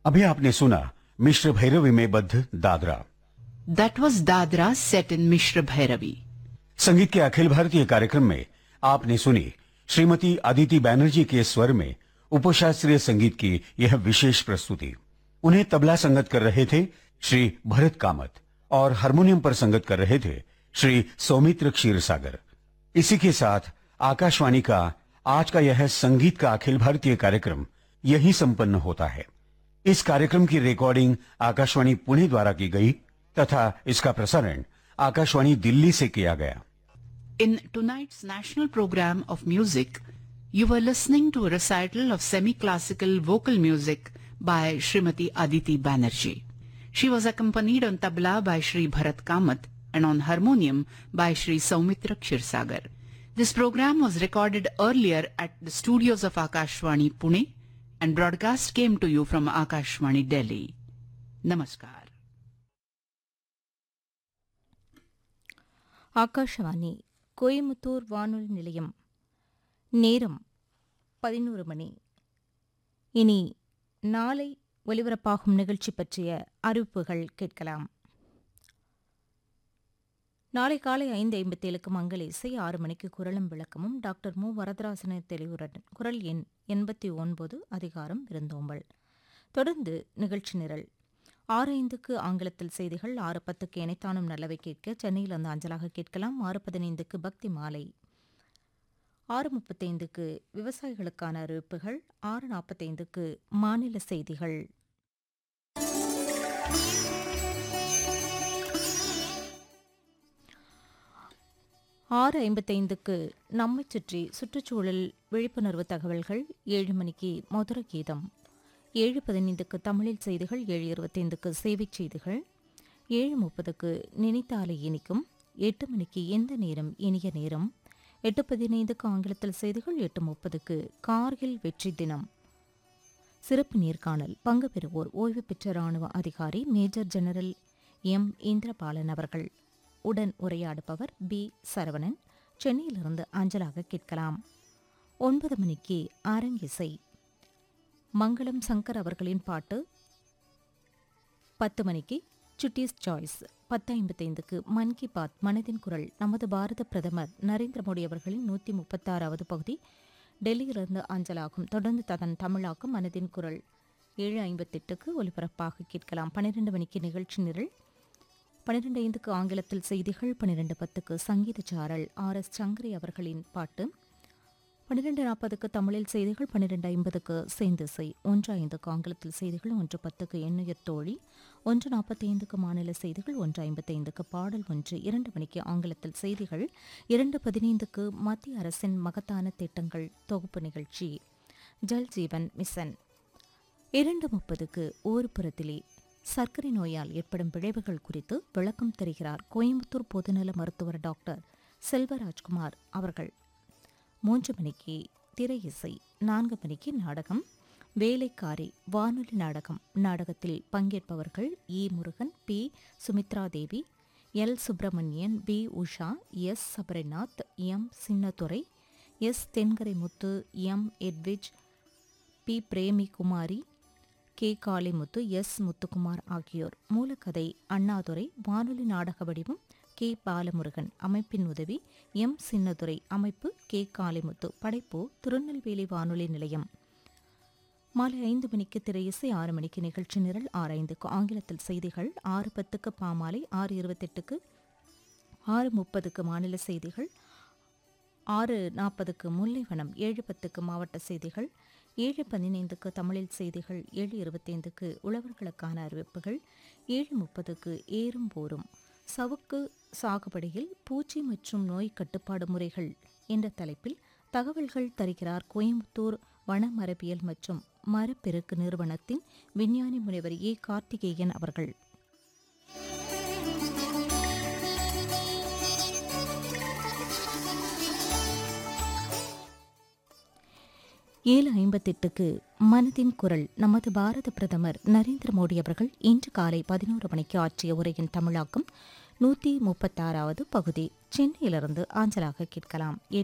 अभी आपने सुना मिश्र भैरवी में बद्ध Dadra That was Dadra set in Mishra Bhairavi. संगीत के अखिल भारतीय कार्यक्रम में आपने सुनी श्रीमती अदिति बैनर्जी के स्वर में उपशास्त्रीय संगीत की यह विशेष प्रस्तुति उन्हें तबला संगत कर रहे थे श्री भरत कामत और हारमोनियम पर संगत कर रहे थे श्री सौमित्र क्षीरसागर इसी के साथ आकाशवाणी का आज का यह संगीत का अखिल भारतीय कार्यक्रम यही संपन्न होता है इस कार्यक्रम की रिकॉर्डिंग आकाशवाणी पुणे द्वारा की गई तथा इसका प्रसारण आकाशवाणी दिल्ली से किया गया In tonight's national program of music, you were listening to a recital of semi-classical vocal music by Srimati Aditi Banerjee. She was accompanied on tabla by Shri Bharat Kamat and on harmonium by Shri Saumitra Kshirsagar. This program was recorded earlier at the studios of Akashwani Pune and broadcast came to you from Akashwani Delhi. Namaskar. Akashvani Coimbatore வானொலி நிலையம் நேரம் பதினோரு மணி இனி நாளை ஒலிபரப்பாகும் நிகழ்ச்சி பற்றிய அறிவிப்புகள் கேட்கலாம் நாளை காலை ஐந்து ஐம்பத்தேழுக்கு மங்கள இசை ஆறு மணிக்கு குரலும் விளக்கமும் டாக்டர் மு வரதராசன தெளிவுடன் குரல் எண் எண்பத்தி ஒன்பது அதிகாரம் விருந்தோம்பல் தொடர்ந்து நிகழ்ச்சி நிரல் ஆறு ஐந்துக்கு ஆங்கிலத்தில் செய்திகள் ஆறு பத்துக்கு இணைத்தானும் நல்லவை கேட்க சென்னையில் அந்த அஞ்சலாக கேட்கலாம் ஆறு பதினைந்துக்கு பக்தி மாலை ஆறு முப்பத்தைந்துக்கு விவசாயிகளுக்கான அறிவிப்புகள் ஆறு நாற்பத்தைந்துக்கு மாநில செய்திகள் ஆறு ஐம்பத்தைந்துக்கு நம்மைச் சுற்றி சுற்றுச்சூழல் விழிப்புணர்வு தகவல்கள் ஏழு மணிக்கு மதுர கீதம் ஏழு பதினைந்துக்கு தமிழில் செய்திகள் ஏழு இருபத்தைந்துக்கு சேவைச் செய்திகள் ஏழு முப்பதுக்கு நினைத்தாலே இனிக்கும் எட்டு மணிக்கு எந்த நேரம் இனிய நேரம் எட்டு பதினைந்துக்கு ஆங்கிலத்தில் செய்திகள் எட்டு முப்பதுக்கு கார்கில் வெற்றி தினம் சிறப்பு நேர்காணல் பங்கு பெறுவோர் ஓய்வு பெற்ற ராணுவ அதிகாரி மேஜர் ஜெனரல் எம் இந்திரபாலன் அவர்கள் உடன் உரையாடுபவர் பி சரவணன் சென்னையிலிருந்து அஞ்சலாக கேட்கலாம் ஒன்பது மணிக்கு அரங்கிசை மங்களம் சங்கர் அவர்களின் பாட்டு பத்து மணிக்கு சுட்டீஸ் சாய்ஸ் பத்து ஐம்பத்தைந்துக்கு மன் கி பாத் மனதின் குரல் நமது பாரத பிரதமர் நரேந்திர மோடி அவர்களின் நூற்றி முப்பத்தாறாவது பகுதி டெல்லியிலிருந்து அஞ்சலாகும் தொடர்ந்து ததன் தமிழாக்கும் மனதின் குரல் ஏழு ஐம்பத்தெட்டுக்கு ஒலிபரப்பாக கேட்கலாம் பன்னிரண்டு மணிக்கு நிகழ்ச்சி நிரல் பன்னிரண்டு ஐந்துக்கு ஆங்கிலத்தில் செய்திகள் பன்னிரண்டு பத்துக்கு சங்கீத சாரல் ஆர் எஸ் சங்கரி அவர்களின் பாட்டு பன்னிரண்டு நாற்பதுக்கு தமிழில் செய்திகள் பன்னிரண்டு ஐம்பதுக்கு சேந்திசை ஒன்று ஐந்துக்கு ஆங்கிலத்தில் செய்திகள் ஒன்று பத்துக்கு எண்ணுயர் தோழி ஒன்று நாற்பத்தி ஐந்துக்கு மாநில செய்திகள் ஒன்று ஐம்பத்தைந்துக்கு பாடல் ஒன்று இரண்டு மணிக்கு ஆங்கிலத்தில் செய்திகள் இரண்டு பதினைந்துக்கு மத்திய அரசின் மகத்தான திட்டங்கள் தொகுப்பு நிகழ்ச்சி ஜல் ஜீவன் மிஷன் இரண்டு முப்பதுக்கு ஒரு புறத்திலே சர்க்கரை நோயால் ஏற்படும் விளைவுகள் குறித்து விளக்கம் தருகிறார் கோயம்புத்தூர் பொதுநல மருத்துவர் டாக்டர் செல்வராஜ்குமார் அவர்கள் மூன்று மணிக்கு திரை இசை நான்கு மணிக்கு நாடகம் வேலைக்காரி வானொலி நாடகம் நாடகத்தில் பங்கேற்பவர்கள் E Murugan P Sumithra Devi L Subramanian P Usha S Sabarinath M Chinnadurai S Thenkarai Muthu M Edwige P Premi Kumari K Kalimuthu S Muthukumar ஆகியோர் மூலக்கதை அண்ணாதுரை வானொலி நாடக வடிவம் கே பாலமுருகன் அமைப்பின் உதவி எம் சின்னதுரை அமைப்பு கே காளிமுத்து படைப்பு திருநெல்வேலி வானொலி நிலையம் மாலை ஐந்து மணிக்கு திரையிசை ஆறு மணிக்கு நிகழ்ச்சி நிரல் ஆறு ஐந்துக்கு ஆங்கிலத்தில் செய்திகள் ஆறு பத்துக்கு பாமாலை ஆறு இருபத்தெட்டுக்கு ஆறு முப்பதுக்கு மாநில செய்திகள் ஆறு நாற்பதுக்கு முல்லைவனம் ஏழு பத்துக்கு மாவட்ட செய்திகள் ஏழு பதினைந்துக்கு தமிழில் செய்திகள் ஏழு இருபத்தைந்துக்கு உழவர்களுக்கான அறிவிப்புகள் ஏழு முப்பதுக்கு ஏறும் போரும் சவுக்கு சாகுபடியில் பூச்சி மற்றும் நோய் கட்டுப்பாடு முறைகள் என்ற தலைப்பில் தகவல்கள் தருகிறார் கோயம்புத்தூர் வன மரபியல் மற்றும் மரப்பெருக்கு நிறுவனத்தின் விஞ்ஞானி முனைவர் ஏ கார்த்திகேயன் அவர்கள் ஏழு ஐம்பத்தெட்டுக்கு மனதின் குரல் நமது பாரத பிரதமர் நரேந்திர மோடி அவர்கள் இன்று காலை பதினோரு மணிக்கு ஆற்றிய உரையின் தமிழாக்கம் நூற்றி முப்பத்தாறாவது பகுதி சென்னையிலிருந்து ஆஞ்சலாக கேட்கலாம்